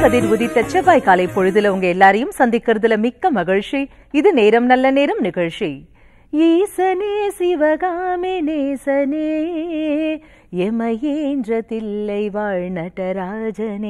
கதிர் உதித்த செவ்வாய் காலை பொழுதுல உங்க எல்லாரையும் சந்திக்கிறதுல மிக்க மகிழ்ச்சி இது நேரம் நல்ல நேரம் நிகழ்ச்சி ஈசனே சிவகாமி நேசனே எமையேன்ற தில்லை வாழ் நடராஜனே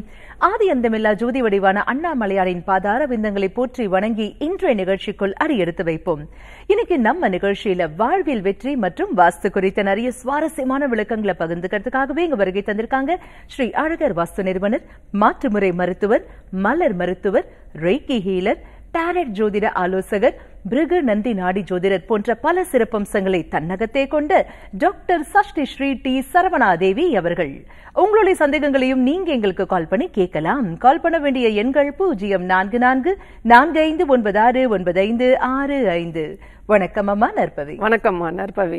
ஆதி அந்தமில்லா ஜோதி வடிவான அண்ணாமலையாரின் பாதார விந்தங்களை போற்றி வணங்கி இன்றைய நிகழ்ச்சிக்குள் அடியெடுத்து வைப்போம் இன்னைக்கு நம்ம நிகழ்ச்சியில வாழ்வில் வெற்றி மற்றும் வாஸ்து குறித்த நிறைய சுவாரஸ்யமான விளக்கங்களை பகிர்ந்துக்கிறதுக்காகவே இங்க வருகை தந்திருக்காங்க ஸ்ரீ அழகர் வாஸ்து நிறுவனர் மாற்றுமுறை மருத்துவர் மலர் மருத்துவர் ரெய்கி ஹீலர் டாரட் ஜோதிட ஆலோசகர் பிருகு நந்தி நாடி ஜோதிடர் போன்ற பல சிறப்பம்சங்களை தன்னகத்தே கொண்ட டாக்டர் சஷ்டி ஸ்ரீ டி சரவணாதேவி அவர்கள் உங்களுடைய சந்தேகங்களையும் நீங்க எங்களுக்கு கால் பண்ணி கேட்கலாம் கால் பண்ண வேண்டிய எண்கள் பூஜ்ஜியம் நான்கு நான்கு நான்கு ஐந்து ஒன்பது ஆறு ஒன்பது ஐந்து ஆறு ஐந்து வணக்கம் அம்மா நற்பவி வணக்கம்மா நற்பவி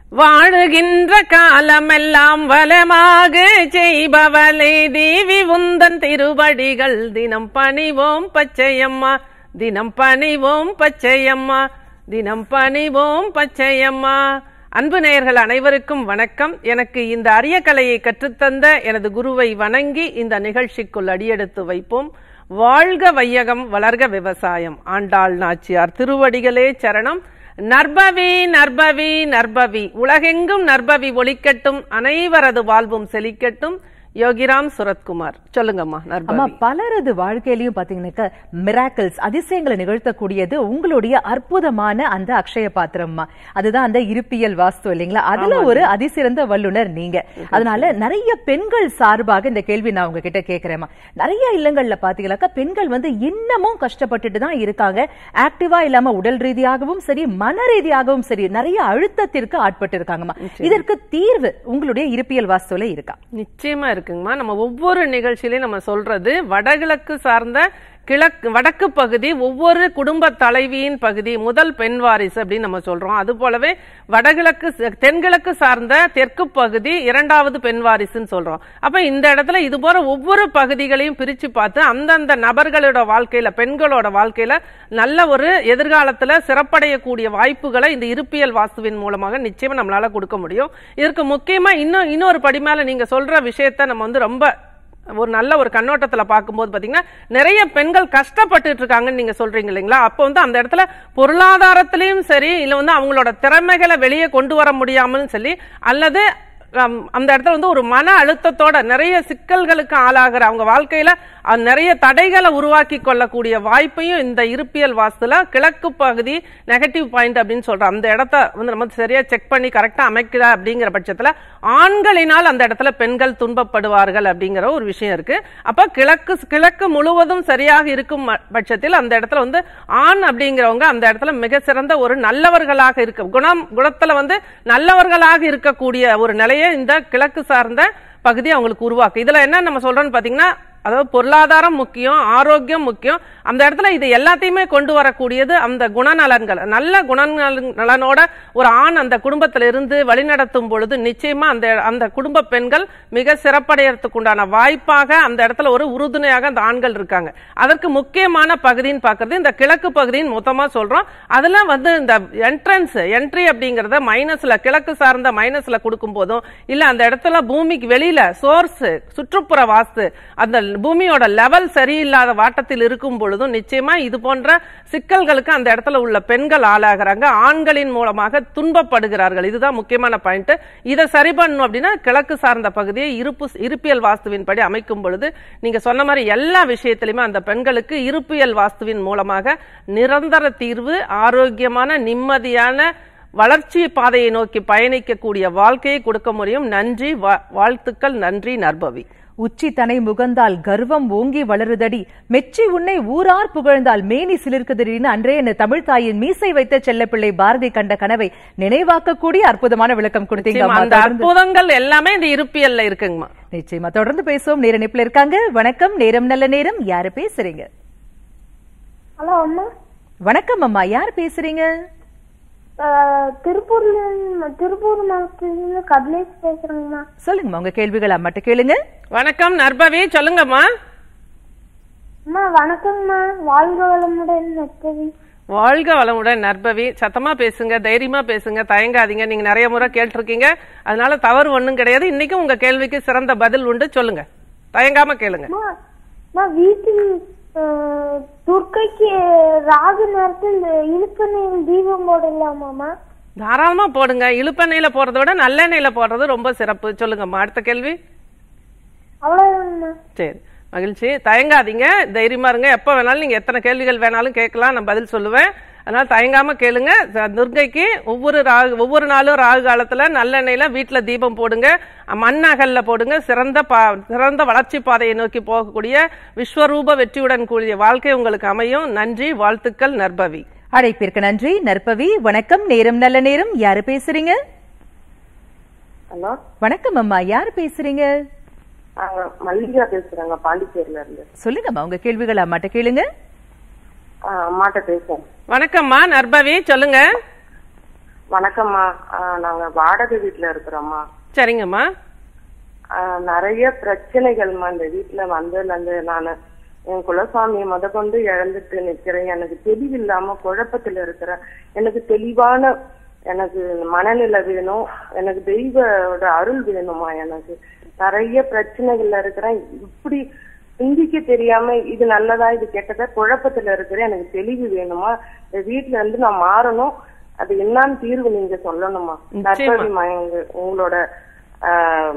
வாழுகின்ற காலமெல்லாம் வளமாக செய்பவளே தேவி உந்தன் திருவடிகள் தினம் பணிவோம் பச்சையம்மா தினம் பணிவோம் பச்சையம்மா தினம் பணிவோம் பச்சையம்மா அன்பு நேயர்கள் அனைவருக்கும் வணக்கம் எனக்கு இந்த அரிய கலையை கற்றுத்தந்த எனது குருவை வணங்கி இந்த நிகழ்ச்சிக்குள் அடியெடுத்து வைப்போம் வாழ்க வையகம் வளர்க விவசாயம் ஆண்டாள் நாச்சியார் திருவடிகளே சரணம் நற்பவி நற்பவி நற்பவி உலகெங்கும் நற்பவி ஒலிக்கட்டும் அனைவரது வாழ்வும் செழிக்கட்டும் யோகிராம் சுரத்குமார் சொல்லுங்கம்மா அம்மா நற்பவி பலரது வாழ்க்கையிலயும் பாத்தீங்கன்னாக்க மிராக்கிள்ஸ் அதிசயங்களை நிகழ்த்தக்கூடியது உங்களுடைய அற்புதமான அந்த அக்ஷய பாத்திரம்மா அதுதான் அந்த இருப்பியல் வாஸ்து இல்லைங்களா அதுல ஒரு அதிசிறந்த வல்லுனர் நீங்க அதனால நிறைய பெண்கள் சார்பாக இந்த கேள்வி நான் உங்ககிட்ட கேக்குறேம்மா நிறைய இல்லங்கள்ல பாத்தீங்கன்னாக்கா பெண்கள் வந்து இன்னமும் கஷ்டப்பட்டுட்டு தான் இருக்காங்க ஆக்டிவா இல்லாம உடல் ரீதியாகவும் சரி மன ரீதியாகவும் சரி நிறைய அழுத்தத்திற்கு ஆட்பட்டு இருக்காங்கம்மா இதற்கு தீர்வு உங்களுடைய இருப்பியல் வாஸ்துல இருக்கா நிச்சயமா இருக்குங்கம்மா நம்ம ஒவ்வொரு நிகழ்ச்சியிலையும் நம்ம சொல்றது வடகிழக்கு சார்ந்த கிழக்கு வடக்கு பகுதி ஒவ்வொரு குடும்ப தலைவியின் பகுதி முதல் பெண் வாரிசு அப்படின்னு நம்ம சொல்றோம் அது போலவே வடகிழக்கு ச- தென்கிழக்கு சார்ந்த தெற்கு பகுதி இரண்டாவது பெண் வாரிசுன்னு சொல்றோம் அப்ப இந்த இடத்துல இது போல ஒவ்வொரு பகுதிகளையும் பிரிச்சு பார்த்து அந்தந்த நபர்களோட வாழ்க்கையில பெண்களோட வாழ்க்கையில நல்ல ஒரு எதிர்காலத்துல சிறப்படையக்கூடிய வாய்ப்புகளை இந்த இருப்பியல் வாஸ்துவின் மூலமாக நிச்சயமா நம்மளால கொடுக்க முடியும் இதற்கு முக்கியமா இன்னும் இன்னொரு படி மேல நீங்க சொல்ற விஷயத்த நம்ம வந்து ரொம்ப ஒரு நல்ல ஒரு கண்ணோட்டத்துல பார்க்கும்போது பாத்தீங்கன்னா நிறைய பெண்கள் கஷ்டப்பட்டுட்டு இருக்காங்கன்னு நீங்க சொல்றீங்க இல்லைங்களா அப்போ வந்து அந்த இடத்துல பொருளாதாரத்திலயும் சரி இல்ல வந்து அவங்களோட திறமைகளை வெளியே கொண்டு வர முடியாமலும் சரி அல்லது ஹம், அந்த இடத்துல வந்து ஒரு மன அழுத்தத்தோட நிறைய சிக்கல்களுக்கு ஆளாகிற அவங்க வாழ்க்கையில அஹ், நிறைய தடைகளை உருவாக்கி கொள்ளக்கூடிய வாய்ப்பையும் இந்த இருப்பியல் வாஸ்துல கிழக்கு பகுதி நெகட்டிவ் பாயிண்ட் அப்படின்னு சொல்றோம் அந்த இடத்த வந்து நம்ம சரியா செக் பண்ணி கரெக்டா அமைக்கல அப்படிங்கிற பட்சத்துல ஆண்களினால் அந்த இடத்துல பெண்கள் துன்பப்படுவார்கள் அப்படிங்கிற ஒரு விஷயம் இருக்கு அப்ப கிழக்கு கிழக்கு முழுவதும் சரியாக இருக்கும் ம- பட்சத்தில் அந்த இடத்துல வந்து ஆண் அப்படிங்கிறவங்க அந்த இடத்துல மிக சிறந்த ஒரு நல்லவர்களாக இருக்க குணம் குணத்துல வந்து நல்லவர்களாக இருக்கக்கூடிய ஒரு நிலையை இந்த கிழக்கு சார்ந்த பகுதி அவங்களுக்கு உருவாக்கு இதுல என்ன நம்ம சொல்றோம்னு பாத்தீங்கன்னா அதாவது பொருளாதாரம் முக்கியம் ஆரோக்கியம் முக்கியம் அந்த இடத்துல இது எல்லாத்தையுமே கொண்டு வரக்கூடியது அந்த குணநலன்கள் நல்ல குணநலன் நலனோட ஒரு ஆண் அந்த குடும்பத்துல இருந்து வழிநடத்தும் பொழுது நிச்சயமா அந்த அந்த குடும்ப பெண்கள் மிக சிறப்படையறதுக்கு உண்டான வாய்ப்பாக அந்த இடத்துல ஒரு உறுதுணையாக அந்த ஆண்கள் இருக்காங்க அதற்கு முக்கியமான பகுதின்னு பார்க்கறது இந்த கிழக்கு பகுதின்னு மொத்தமா சொல்றோம் அதுல வந்து இந்த என்ட்ரன்ஸ் என்ட்ரி அப்படிங்கறத மைனஸ்ல கிழக்கு சார்ந்த மைனஸ்ல கொடுக்கும் போதும் இல்ல அந்த இடத்துல பூமிக்கு வெளியில சோர்ஸ் சுற்றுப்புற வாஸ்து அந்த பூமியோட லெவல் சரியில்லாத வாட்டத்தில் இருக்கும் பொழுதும் நிச்சயமா இது போன்ற சிக்கல்களுக்கு அந்த இடத்துல உள்ள பெண்கள் ஆளாகிறாங்க ஆண்களின் மூலமாக துன்பப்படுகிறார்கள் இதுதான் முக்கியமான பாயிண்ட் இதை சரி பண்ணணும் அப்படின்னா கிழக்கு சார்ந்த பகுதியை இருப்பு இருப்பியல் வாஸ்துவின் படி அமைக்கும் பொழுது நீங்க சொன்ன மாதிரி எல்லா விஷயத்திலுமே அந்த பெண்களுக்கு இருப்பியல் வாஸ்துவின் மூலமாக நிரந்தர தீர்வு ஆரோக்கியமான நிம்மதியான வளர்ச்சி பாதையை நோக்கி பயணிக்கக்கூடிய வாழ்க்கையை கொடுக்க முடியும் நன்றி வா- வாழ்த்துக்கள் நன்றி நற்பவி உச்சி தனை முகந்தால் கர்வம் ஓங்கி வளருதடி மெச்சி உன்னை ஊரார் புகழ்ந்தால் மேனி சிலிர்க்குதடின்னு அன்றே என்ன தமிழ் தாயின் மீசை வைத்த செல்லப்பிள்ளை பாரதி கண்ட கனவை நினைவாக்கக்கூடிய அற்புதமான விளக்கம் கொடுத்தீங்க நிச்சயமா, அம்மா. அந்த தொடர்ந்து- அற்புதங்கள் எல்லாமே இந்த இருப்பியல்ல இருக்குங்கம்மா நிச்சயமா தொடர்ந்து பேசுவோம் நேர நிப்பில் இருக்காங்க வணக்கம் நேரம் நல்ல நேரம் யாரு பேசுறீங்க ஹலோ அம்மா வணக்கம் அம்மா யார் பேசுறீங்க அஹ், திருப்பூர்ல இருந்து- திருப்பூர் மாவட்டத்துல கபிலேஷ் பேசுறேங்கம்மா சொல்லுங்கம்மா உங்க கேள்விகள் அம்மாட்ட கேளுங்க வணக்கம் நற்பவி சொல்லுங்கம்மா அம்மா வணக்கங்கம்மா வாழ்க வளமுடன் நெத்தவி வாழ்க வளமுடன் நற்பவி சத்தமா பேசுங்க தைரியமா பேசுங்க தயங்காதீங்க நீங்க நிறைய முறை கேட்டிருக்கீங்க அதனால தவறு ஒண்ணும் கிடையாது இன்னைக்கும் உங்க கேள்விக்கு சிறந்த பதில் உண்டு சொல்லுங்க தயங்காம கேளுங்க அம்மா அம்மா வீட்டில் அஹ், துர்க்கைக்கு ராகு நேரத்தில் இழுப்பெண்ணெயில் தீபம் போடலாமாம்மா தாராளமா போடுங்க இழுப்பெண்ணெயில போறதை விட நல்லெண்ணெயில போடுறது ரொம்ப சிறப்பு சொல்லுங்கம்மா அடுத்த கேள்வி அவ்வளோதாங்கம்மா சரி மகிழ்ச்சி தயங்காதீங்க தைரியமா இருங்க எப்ப வேணாலும் நீங்க எத்தனை கேள்விகள் வேணாலும் கேட்கலாம் நான் பதில் சொல்லுவேன் அதனால தயங்காம கேளுங்க ச- துர்க்கைக்கு ஒவ்வொரு ராகு ஒவ்வொரு நாளும் ராகு காலத்துல நல்லெண்ணெயில வீட்டுல தீபம் போடுங்க மண் அகல்ல போடுங்க சிறந்த பா சிறந்த வளர்ச்சி பாதையை நோக்கி போகக்கூடிய விஸ்வரூப வெற்றியுடன் கூடிய வாழ்க்கை உங்களுக்கு அமையும் நன்றி வாழ்த்துக்கள் நற்பவி அழைப்பிற்கு நன்றி நற்பவி வணக்கம் நேரம் நல்ல நேரம் யாரு பேசுறீங்க ஹலோ வணக்கம் அம்மா யார் பேசுறீங்க நாங்க மல்லிகா பேசுறேங்க பாண்டிச்சேரியில இருந்து சொல்லுங்கம்மா உங்க கேள்விகள் அம்மாட்ட கேளுங்க ஆ, அம்மாட்ட பேசுறேன் வணக்கம்மா நற்பவி சொல்லுங்க வணக்கம்மா ஆ, நாங்க வாடகை வீட்டுல இருக்கிறோம்மா சரிங்கம்மா ஆ, நிறைய பிரச்சனைகள்மா இந்த வீட்டுல வந்ததுல இருந்து நானு என் குலசாமியை முத கொண்டு இழந்துட்டு நிக்கிறேன் எனக்கு தெளிவில்லாம குழப்பத்துல இருக்கிறேன் எனக்கு தெளிவான எனக்கு மனநிலை வேணும் எனக்கு தெய்வோட அருள் வேணுமா எனக்கு நிறைய பிரச்சனைகள்ல இருக்கிறேன் இப்படி சிந்திக்க தெரியாம இது நல்லதா இது கெட்டதா குழப்பத்துல இருக்கிறேன் எனக்கு தெளிவு வேணுமா இந்த வீட்டுல இருந்து நான் மாறணும் அது என்னன்னு தீர்வு நீங்க சொல்லணுமா நிச்சயமா. நற்பவிமா எங்க உங்களோட ஆஹ்,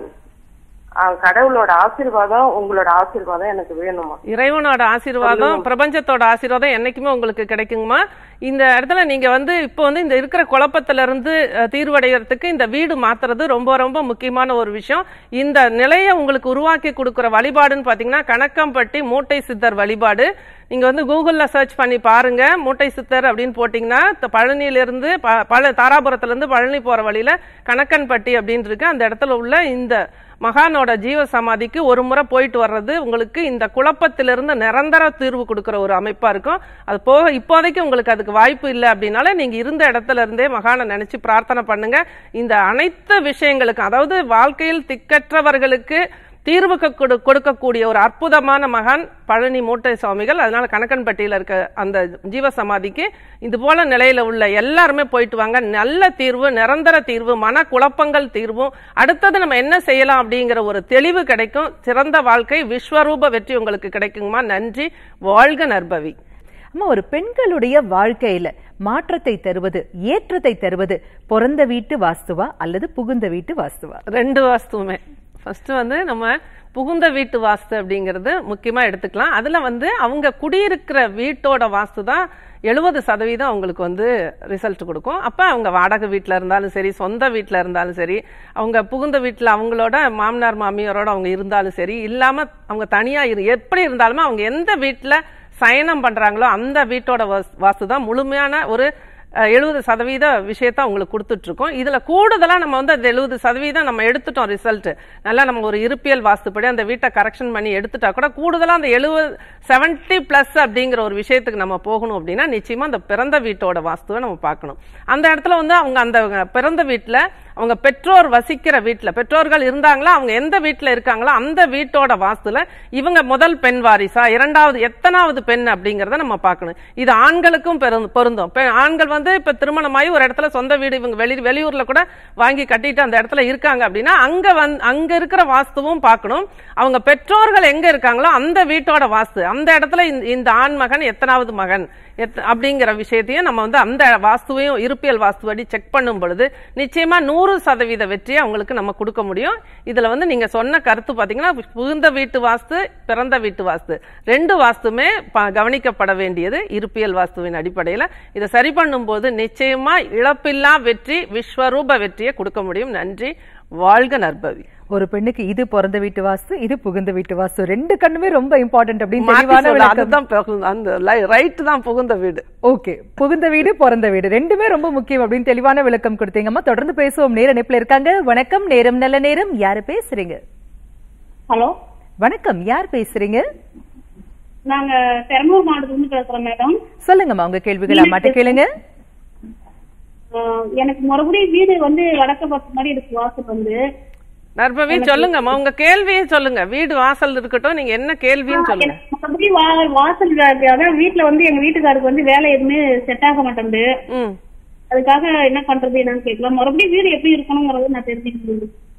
ஆஹ், கடவுளோட ஆசீர்வாதம் உங்களோட ஆசீர்வாதம் எனக்கு வேணுமா இறைவனோட ஆசீர்வாதம் பிரபஞ்சத்தோட ஆசீர்வாதம் என்னைக்குமே உங்களுக்கு கிடைக்குங்கம்மா இந்த இடத்துல நீங்க வந்து இப்போ வந்து இந்த இருக்கிற குழப்பத்துல இருந்து அஹ், தீர்வடையறதுக்கு இந்த வீடு மாத்துறது ரொம்ப ரொம்ப முக்கியமான ஒரு விஷயம் இந்த நிலையை உங்களுக்கு உருவாக்கி கொடுக்குற வழிபாடுன்னு பாத்தீங்கன்னா கணக்கம்பட்டி மூட்டை சித்தர் வழிபாடு நீங்க வந்து கூகுள்ல சர்ச் பண்ணி பாருங்க மூட்டை சித்தர் அப்படின்னு போட்டீங்கன்னா த- பழனியிலிருந்து ப- பழ தாராபுரத்துல இருந்து பழனி போற வழியில கணக்கன்பட்டி அப்படின்னு இருக்கு அந்த இடத்துல உள்ள இந்த மகானோட ஜீவ சமாதிக்கு ஒரு முறை போயிட்டு வர்றது உங்களுக்கு இந்த குழப்பத்திலிருந்து நிரந்தர தீர்வு கொடுக்கிற ஒரு அமைப்பா இருக்கும் அது போக இப்போதைக்கு உங்களுக்கு அதுக்கு வாய்ப்பு இல்லை அப்படின்னால நீங்க இருந்த இடத்துல இருந்தே மகானை நினைச்சு பிரார்த்தனை பண்ணுங்க இந்த அனைத்து விஷயங்களுக்கும் அதாவது வாழ்க்கையில் திக்கற்றவர்களுக்கு தீர்வுக்கு கொடு கொடுக்கக்கூடிய ஒரு அற்புதமான மகான் பழனி மூட்டை சுவாமிகள் அதனால கணக்கன்பட்டியில இருக்க அந்த ஜீவ சமாதிக்கு இது போல நிலையில உள்ள எல்லாருமே போயிட்டு வாங்க நல்ல தீர்வு நிரந்தர தீர்வு மன குழப்பங்கள் தீர்வும் அடுத்தது நம்ம என்ன செய்யலாம் அப்படிங்கிற ஒரு தெளிவு கிடைக்கும் சிறந்த வாழ்க்கை விஸ்வரூப வெற்றி உங்களுக்கு கிடைக்குங்கம்மா நன்றி வாழ்க நற்பவி அம்மா ஒரு பெண்களுடைய வாழ்க்கையில மாற்றத்தை தருவது ஏற்றத்தை தருவது பிறந்த வீட்டு வாஸ்துவா அல்லது புகுந்த வீட்டு வாஸ்துவா ரெண்டு வாஸ்துவுமே ஃபர்ஸ்ட் வந்து நம்ம புகுந்த வீட்டு வாஸ்து அப்படிங்கிறது முக்கியமா எடுத்துக்கலாம் அதுல வந்து அவங்க குடியிருக்கிற வீட்டோட வாஸ்து தான் எழுபது சதவீதம் அவங்களுக்கு வந்து ரிசல்ட் கொடுக்கும் அப்ப அவங்க வாடகை வீட்ல இருந்தாலும் சரி சொந்த வீட்ல இருந்தாலும் சரி அவங்க புகுந்த வீட்ல அவங்களோட மாமனார் மாமியாரோட அவங்க இருந்தாலும் சரி இல்லாம அவங்க தனியா இரு எப்படி இருந்தாலுமே அவங்க எந்த வீட்ல சயனம் பண்றாங்களோ அந்த வீட்டோட வாஸ்- வாஸ்து தான் முழுமையான ஒரு எழுபது சதவீத விஷயத்த அவங்களுக்கு கொடுத்துட்டு இருக்கோம் இதுல கூடுதலா நம்ம வந்து அந்த எழுபது சதவீதம் நம்ம எடுத்துட்டோம் ரிசல்ட் நல்லா நம்ம ஒரு இருப்பியல் வாஸ்துப்படி அந்த வீட்டை கரெக்ஷன் பண்ணி எடுத்துட்டா கூட கூடுதலா அந்த எழுபது செவன்டி பிளஸ் அப்படிங்கிற ஒரு விஷயத்துக்கு நம்ம போகணும் அப்படின்னா நிச்சயமா அந்த பிறந்த வீட்டோட வாஸ்துவை நம்ம பார்க்கணும் அந்த இடத்துல வந்து அவங்க அந்த பிறந்த வீட்டுல அவங்க பெற்றோர் வசிக்கிற வீட்டுல பெற்றோர்கள் இருந்தாங்களா அவங்க எந்த வீட்டுல இருக்காங்களோ அந்த வீட்டோட வாஸ்துல இவங்க முதல் பெண் வாரிசா இரண்டாவது எத்தனாவது பெண் அப்படிங்கறத நம்ம பார்க்கணும் இது ஆண்களுக்கும் பெரு- பொருந்தும் பெ- ஆண்கள் வந்து இப்ப திருமணமாகி ஒரு இடத்துல சொந்த வீடு இவங்க வெளி வெளியூர்ல கூட வாங்கி கட்டிட்டு அந்த இடத்துல இருக்காங்க அப்படின்னா அங்க வந்து அங்க இருக்கிற வாஸ்துவும் பார்க்கணும் அவங்க பெற்றோர்கள் எங்க இருக்காங்களோ அந்த வீட்டோட வாஸ்து அந்த இடத்துல இந்த- இந்த ஆண் மகன் எத்தனாவது மகன் எத்- அப்படிங்கிற விஷயத்தையும் நம்ம வந்து அந்த வாஸ்துவையும் இருப்பியல் வாஸ்துவடி செக் பண்ணும் பொழுது நிச்சயமா நூறு சதவீத வெற்றியை அவங்களுக்கு நம்ம கொடுக்க முடியும் இதுல வந்து நீங்க சொன்ன கருத்து பாத்தீங்கன்னா புகுந்த வீட்டு வாஸ்து பிறந்த வீட்டு வாஸ்து ரெண்டு வாஸ்துமே ப- கவனிக்கப்பட வேண்டியது இருப்பியல் வாஸ்துவின் அடிப்படையில இதை சரி பண்ணும்போது நிச்சயமா இழப்பில்லா வெற்றி விஸ்வரூப வெற்றியை கொடுக்க முடியும் நன்றி வாழ்க நற்பவி ஒரு பெண்ணுக்கு இது பிறந்த வீட்டு வாஸ்து இது புகுந்த வீட்டு வாஸ்து ரெண்டு கண்ணுமே ரொம்ப இம்பார்ட்டன்ட் அப்படின்னு மாத்தி தெளிவான சொல்லு, விளக்கம் அதுதான் புகுந்த- அந்த ரைட் தான் புகுந்த வீடு ஓகே புகுந்த வீடு பிறந்த வீடு ரெண்டுமே ரொம்ப முக்கியம் அப்படின்னு தெளிவான விளக்கம் கொடுத்தீங்கம்மா தொடர்ந்து பேசுவோம் நேர இணைப்புல இருக்காங்க வணக்கம் நேரம் நல்ல நேரம் யாரு பேசுறீங்க ஹலோ வணக்கம் யார் பேசுறீங்க நாங்க பெரம்பலூர் மாவட்டத்துல இருந்து பேசுறோம் மேடம் சொல்லுங்கம்மா உங்க கேள்விகள் அம்மாட்ட கேளுங்க ஆஹ் எனக்கு மறுபடியும் வீடு வந்து வடக்க பார்த்த மாதிரி இருக்கு வாசல் வந்து நற்பவி சொல்லுங்கம்மா உங்க கேள்வியை சொல்லுங்க வீடு வாசல் இருக்கட்டும் நீங்க என்ன கேள்வின்னு சொல்லுங்க எனக்கு மறுபடியும் வா- வாசல் வே- அதான் வீட்டுல வந்து எங்க வீட்டுக்காருக்கு வந்து வேலை எதுவுமே செட் ஆக மாட்டேங்குது ம் அதுக்காக என்ன பண்றது என்னன்னு கேட்கலாம் மறுபடியும் வீடு எப்படி இருக்கணுங்கிறத நான் தெரிஞ்சுக்கணும்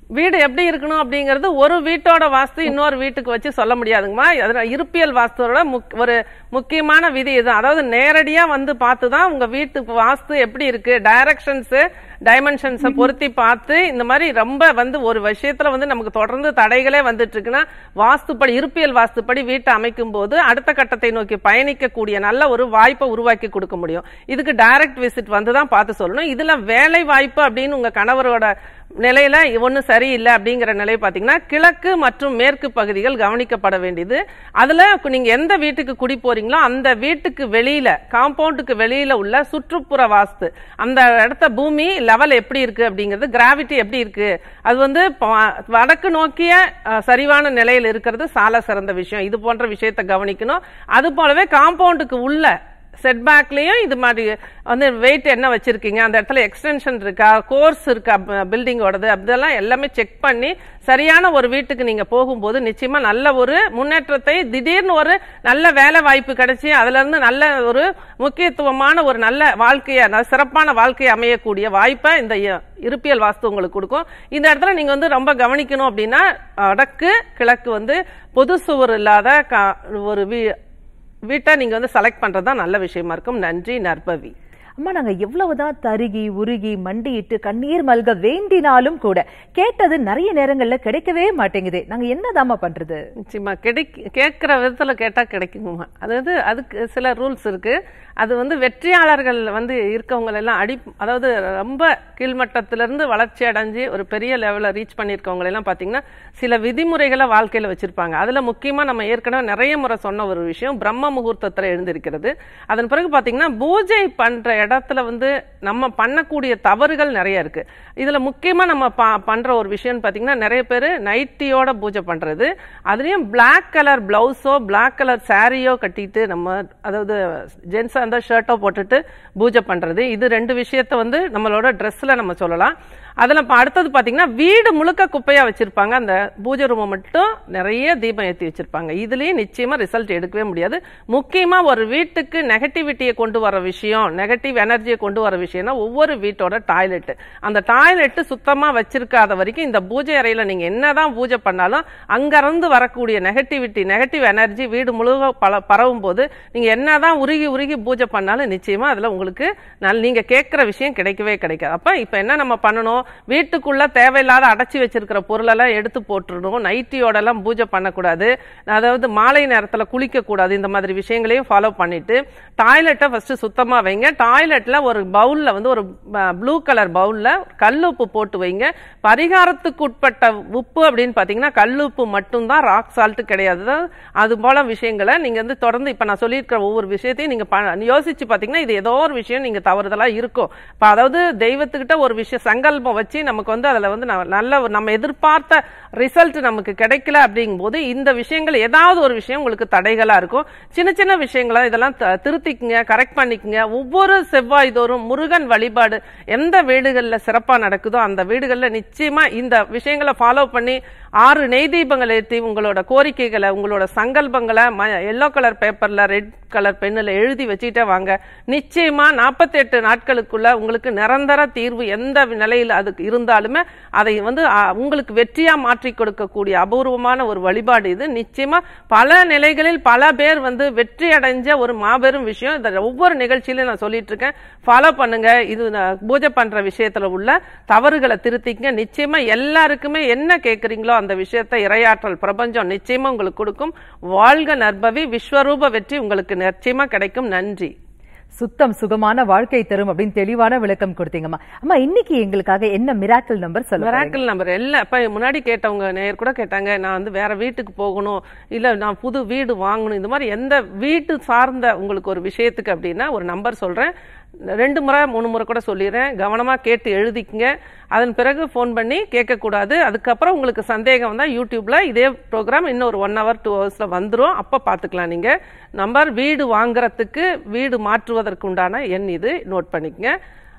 வீடு எப்படி இருக்கணும் அப்படிங்கிறது ஒரு வீட்டோட வாஸ்து இன்னொரு வீட்டுக்கு வச்சு சொல்ல முடியாதுங்கம்மா அதுல இருப்பியல் வாஸ்துவோட முக்- ஒரு முக்கியமான விதி இது அதாவது நேரடியா வந்து பார்த்து தான் உங்க வீட்டு வாஸ்து எப்படி இருக்கு டைரக்ஷன்ஸ் டைமென்ஷன்ஸை பொருத்தி பார்த்து இந்த மாதிரி ரொம்ப வந்து ஒரு விஷயத்துல வந்து நமக்கு தொடர்ந்து தடைகளே வந்துட்டு இருக்குன்னா வாஸ்துப்படி இருப்பியல் வாஸ்துப்படி வீட்டை அமைக்கும் போது அடுத்த கட்டத்தை நோக்கி பயணிக்கக்கூடிய நல்ல ஒரு வாய்ப்பை உருவாக்கி கொடுக்க முடியும் இதுக்கு டைரக்ட் விசிட் வந்து தான் பார்த்து சொல்லணும் இதுல வேலை வாய்ப்பு அப்படின்னு உங்க கணவரோட நிலையில ஒன்றும் சரியில்லை அப்படிங்கிற நிலை பார்த்தீங்கன்னா கிழக்கு மற்றும் மேற்கு பகுதிகள் கவனிக்கப்பட வேண்டியது அதுல கு- நீங்க எந்த வீட்டுக்கு குடி போறீங்களோ அந்த வீட்டுக்கு வெளியில காம்பவுண்டுக்கு வெளியில உள்ள சுற்றுப்புற வாஸ்து அந்த இடத்த பூமி லெவல் எப்படி இருக்கு அப்படிங்கிறது கிராவிட்டி எப்படி இருக்கு அது வந்து ப- வடக்கு நோக்கிய அஹ், சரிவான நிலையில் இருக்கிறது சால சிறந்த விஷயம் இது போன்ற விஷயத்தை கவனிக்கணும் அது போலவே காம்பவுண்டுக்கு உள்ள செட்பேக்லயும் இது மாதிரி வந்து வெயிட் என்ன வச்சிருக்கீங்க அந்த இடத்துல எக்ஸ்டென்ஷன் இருக்கா கோர்ஸ் இருக்கா பில்டிங்கோடது அதெல்லாம் எல்லாமே செக் பண்ணி சரியான ஒரு வீட்டுக்கு நீங்க போகும்போது நிச்சயமா நல்ல ஒரு முன்னேற்றத்தை திடீர்னு ஒரு நல்ல வேலை வாய்ப்பு கிடைச்சி அதுல இருந்து நல்ல ஒரு முக்கியத்துவமான ஒரு நல்ல வாழ்க்கைய நல்ல சிறப்பான வாழ்க்கையை அமையக்கூடிய வாய்ப்பை இந்த இ- இருப்பியல் வாஸ்து உங்களுக்கு கொடுக்கும் இந்த இடத்துல நீங்க வந்து ரொம்ப கவனிக்கணும் அப்படின்னா வடக்கு கிழக்கு வந்து பொது சுவர் இல்லாத கா- ஒரு வீ- வீட்டை நீங்க வந்து செலக்ட் பண்றது தான் நல்ல விஷயமா இருக்கும் நன்றி நற்பவி அம்மா நாங்க எவ்வளவுதான் தருகி உருகி மண்டியிட்டு கண்ணீர் மல்க வேண்டினாலும் கூட கேட்டது நிறைய நேரங்கள்ல கிடைக்கவே மாட்டேங்குது நாங்க என்னதாம்மா பண்றது நிச்சயமா கிடைக்க கேட்கிற விதத்துல கேட்டா கிடைக்குமா அதாவது அதுக்கு சில ரூல்ஸ் இருக்கு அது வந்து வெற்றியாளர்கள் வந்து இருக்கவங்க எல்லாம் அடி அதாவது ரொம்ப கீழ்மட்டத்துல இருந்து வளர்ச்சி அடைஞ்சு ஒரு பெரிய லெவலில் ரீச் பண்ணியிருக்கவங்க எல்லாம் பாத்தீங்கன்னா சில விதிமுறைகளை வாழ்க்கையில வச்சிருப்பாங்க அதுல முக்கியமா நம்ம ஏற்கனவே நிறைய முறை சொன்ன ஒரு விஷயம் பிரம்ம முகூர்த்தத்துல எழுந்திருக்கிறது அதன் பிறகு பாத்தீங்கன்னா பூஜை பண்ற இடத்துல வந்து நம்ம பண்ணக்கூடிய தவறுகள் நிறைய இருக்கு இதுல முக்கியமா நம்ம ப- பண்ற ஒரு விஷயம் பாத்தீங்கன்னா நிறைய பேர் நைட்டியோட பூஜை பண்றது அதுலயும் Black கலர் பிளவுஸோ Black கலர் சாரியோ கட்டிட்டு நம்ம அதாவது ஜென்ஸ் அந்த ஷர்ட்டோ போட்டுட்டு பூஜை பண்றது இது ரெண்டு விஷயத்த வந்து நம்மளோட ட்ரெஸ்ல நம்ம சொல்லலாம் அதுல இப்ப அடுத்தது பாத்தீங்கன்னா வீடு முழுக்க குப்பையா வச்சிருப்பாங்க அந்த பூஜை ரூமை மட்டும் நிறைய தீபம் ஏத்தி வச்சிருப்பாங்க இதுலயும் நிச்சயமா ரிசல்ட் எடுக்கவே முடியாது முக்கியமா ஒரு வீட்டுக்கு நெகட்டிவிட்டியை கொண்டு வர விஷயம் நெகட்டிவ் எனர்ஜியை கொண்டு வர விஷயம்னா ஒவ்வொரு வீட்டோட டாய்லெட் அந்த டாய்லெட் சுத்தமா வச்சிருக்காத வரைக்கும் இந்த பூஜை அறையில நீங்க என்னதான் பூஜை பண்ணாலும் அங்கிருந்து வரக்கூடிய நெகட்டிவிட்டி நெகட்டிவ் எனர்ஜி வீடு முழுக்க பல பரவும் போது நீங்க என்னதான் உருகி உருகி பூஜை பண்ணாலும் நிச்சயமா அதுல உங்களுக்கு நல் நீங்க கேட்கிற விஷயம் கிடைக்கவே கிடைக்காது அப்ப இப்ப என்ன நம்ம பண்ணணும் வீட்டுக்குள்ள தேவையில்லாத அடைச்சி வச்சிருக்கிற பொருளெல்லாம் எடுத்து போட்டுடணும் நைட்டியோட எல்லாம் பூஜை பண்ணக்கூடாது அதாவது மாலை நேரத்துல குளிக்க கூடாது இந்த மாதிரி விஷயங்களையும் ஃபாலோ பண்ணிட்டு டாய்லெட்டை ஃபர்ஸ்ட் சுத்தமா வைங்க டாய்லெட்ல ஒரு பவுல்ல வந்து ஒரு ப்ளூ கலர் பவுல்ல கல்லுப்பு போட்டு வைங்க பரிகாரத்துக்கு உட்பட்ட உப்பு அப்படின்னு பாத்தீங்கன்னா கல்லுப்பு மட்டும்தான் ராக் சால்ட் கிடையாது அதாவது அது போல விஷயங்களை நீங்க வந்து தொடர்ந்து இப்ப நான் சொல்லியிருக்கிற ஒவ்வொரு விஷயத்தையும் நீங்க ப- யோசிச்சு பாத்தீங்கன்னா இது ஏதோ ஒரு விஷயம் நீங்க தவறுதலா இருக்கும் இப்ப அதாவது தெய்வத்துக்கிட்ட ஒரு விஷயம் சங்கல்பம் வச்சு நமக்கு வந்து அதுல வந்து ந- நல்ல ஒரு- நம்ம எதிர்பார்த்த ரிசல்ட் நமக்கு கிடைக்கல அப்படிங்கும்போது இந்த விஷயங்கள் ஏதாவது ஒரு விஷயம் உங்களுக்கு தடைகளா இருக்கும் சின்ன சின்ன விஷயங்களா இதெல்லாம் த- திருத்திக்குங்க கரெக்ட் பண்ணிக்கங்க ஒவ்வொரு செவ்வாய் தோறும் முருகன் வழிபாடு எந்த வீடுகள்ல சிறப்பா நடக்குதோ அந்த வீடுகள்ல நிச்சயமா இந்த விஷயங்களை ஃபாலோ பண்ணி ஆறு நெய் தீபங்கள் ஏற்றி உங்களோட கோரிக்கைகளை உங்களோட சங்கல்பங்களை எல்லோ கலர் பேப்பர்ல ரெட் கலர் பென்னில் எழுதி வச்சுட்டே வாங்க நிச்சயமா 48 நாட்களுக்குள்ள உங்களுக்கு நிரந்தர தீர்வு எந்த நிலையில் அதுக்கு இருந்தாலுமே அதை வந்து ஆ, உங்களுக்கு வெற்றியா மாற்றி கொடுக்கக்கூடிய அபூர்வமான ஒரு வழிபாடு இது நிச்சயமா பல நிலைகளில் பல பேர் வந்து வெற்றி அடைஞ்ச ஒரு மாபெரும் விஷயம் இதை ஒவ்வொரு நிகழ்ச்சியிலும் நான் சொல்லிட்டு இருக்கேன் ஃபாலோ பண்ணுங்க இது நான் பூஜை பண்ற விஷயத்துல உள்ள தவறுகளை திருத்திக்கங்க நிச்சயமா எல்லாருக்குமே என்ன கேட்குறீங்களோ அந்த விஷயத்தை இரையாற்றல் பிரபஞ்சம் நிச்சயமா உங்களுக்கு கொடுக்கும் வாழ்க நற்பவி விஸ்வரூப வெற்றி உங்களுக்கு நிச்சயமா கிடைக்கும் நன்றி சுத்தம் சுகமான வாழ்க்கை தரும் அப்படின்னு தெளிவான விளக்கம் கொடுத்தீங்கம்மா அம்மா இன்னைக்கு எங்களுக்காக என்ன மிராக்கிள் நம்பர் சொல்லுங்க மிராக்கிள் நம்பர் எல்லாம் இப்ப முன்னாடி கேட்டவங்க நேயர் கூட கேட்டாங்க நான் வந்து வேற வீட்டுக்கு போகணும் இல்ல நான் புது வீடு வாங்கணும் இந்த மாதிரி எந்த வீட்டு சார்ந்த உங்களுக்கு ஒரு விஷயத்துக்கு அப்படின்னா ஒரு நம்பர் சொல்றேன் ரெண்டு முறை மூணு முறை கூட சொல்லிடுறேன் கவனமா கேட்டு எழுதிக்கங்க அதன் பிறகு ஃபோன் பண்ணி கேட்கக்கூடாது அதுக்கப்புறம் உங்களுக்கு சந்தேகம் வந்தா யூடியூப்ல இதே ப்ரோக்ராம் இன்னும் ஒரு ஒன் ஹவர் டூ ஹவர்ஸ்ல வந்துரும் அப்ப பாத்துக்கலாம் நீங்க நம்பர் வீடு வாங்குறதுக்கு வீடு மாற்றுவதற்கு உண்டான எண் இது நோட் பண்ணிக்கங்க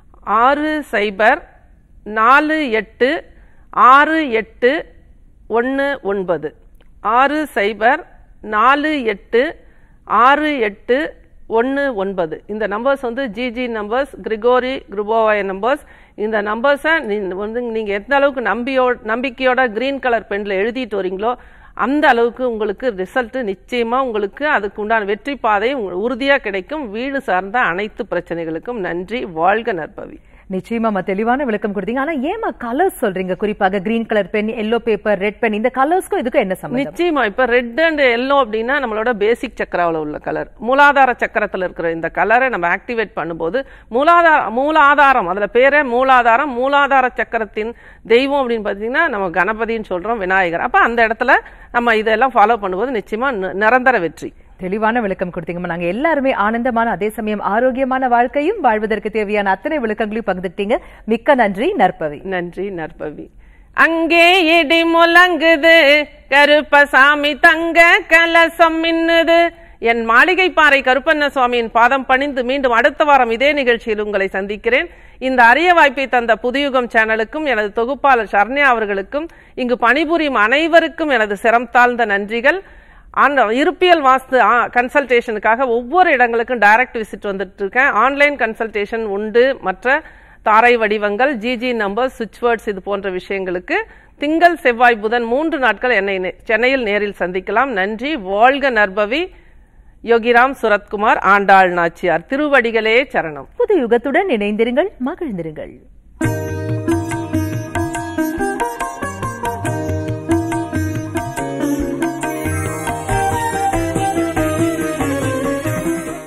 ஆறு சைபர் நாலு எட்டு ஆறு எட்டு ஒன்று ஒன்பது ஆறு சைபர் நாலு எட்டு ஆறு எட்டு ஒன்று ஒன்பது இந்த நம்பர்ஸ் வந்து ஜிஜி நம்பர்ஸ் கிரிகோரி குருபோவாய நம்பர்ஸ் இந்த நம்பர்ஸை வந்து நீங்கள் எந்த அளவுக்கு நம்பியோ நம்பிக்கையோட கிரீன் கலர் பென்ல எழுதிட்டு வரீங்களோ அந்த அளவுக்கு உங்களுக்கு ரிசல்ட் நிச்சயமா உங்களுக்கு அதுக்கு உண்டான வெற்றி பாதை உங்களுக்கு உறுதியா கிடைக்கும் வீடு சார்ந்த அனைத்து பிரச்சனைகளுக்கும் நன்றி வாழ்க நற்பவி நிச்சயமா தெளிவான விளக்கம் கொடுத்தீங்க ஆனா ஏமா கலர்ஸ் சொல்றீங்க குறிப்பாக green colour pen yellow paper red pen இந்த கலர்ஸ்க்கும் இதுக்கும் என்ன சம்பந்தம் நிச்சயமா இப்ப ரெட் அண்ட் எல்லோ அப்படின்னா நம்மளோட பேசிக் சக்கராவில் உள்ள கலர் மூலாதார சக்கரத்துல இருக்கிற இந்த கலரை நம்ம ஆக்டிவேட் பண்ணும்போது மூலாதார மூலாதாரம் அதுல பேரே மூலாதாரம் மூலாதார சக்கரத்தின் தெய்வம் அப்படின்னு பார்த்தீங்கன்னா நம்ம கணபதின்னு சொல்றோம் விநாயகர் அப்ப அந்த இடத்துல நம்ம இதெல்லாம் ஃபாலோ பண்ணும்போது நிச்சயமா நி- நிரந்தர வெற்றி தெளிவான விளக்கம் கொடுத்தீங்கம்மா நாங்க எல்லாருமே ஆனந்தமான அதே சமயம் ஆரோக்கியமான வாழ்க்கையும் வாழ்வதற்கு தேவையான அத்தனை விளக்கங்களையும் பகிர்ந்துட்டீங்க மிக்க நன்றி நற்பவி நன்றி நற்பவி அங்கே இடி முழங்குது கருப்பசாமி தங்க கலசம் மின்னுது என் மாளிகை பாறை கருப்பண்ண சுவாமியின் பாதம் பணிந்து மீண்டும் அடுத்த வாரம் இதே நிகழ்ச்சியில் உங்களை சந்திக்கிறேன் இந்த அரிய வாய்ப்பை தந்த புதுயுகம் சேனலுக்கும் எனது தொகுப்பாளர் சரண்யா அவர்களுக்கும் இங்கு பணிபுரியும் அனைவருக்கும் எனது சிரம் தாழ்ந்த நன்றிகள் ஆன் இருப்பியல் வாஸ்து கன்சல்டேஷனுக்காக ஒவ்வொரு இடங்களுக்கும் டைரக்ட் விசிட் வந்துட்டு இருக்கேன் ஆன்லைன் கன்சல்டேஷன் உண்டு மற்ற தாரை வடிவங்கள் ஜிஜி நம்பர் சுவிட்ச் வேர்ட்ஸ் இது போன்ற விஷயங்களுக்கு திங்கள் செவ்வாய் புதன் மூன்று நாட்கள் என்னை நே- சென்னையில் நேரில் சந்திக்கலாம் நன்றி வாழ்க நற்பவி யோகிராம் சுரத்குமார் ஆண்டாள் நாச்சியார் திருவடிகளே சரணம் புது யுகத்துடன் இணைந்திருங்கள் மகிழ்ந்திருங்கள்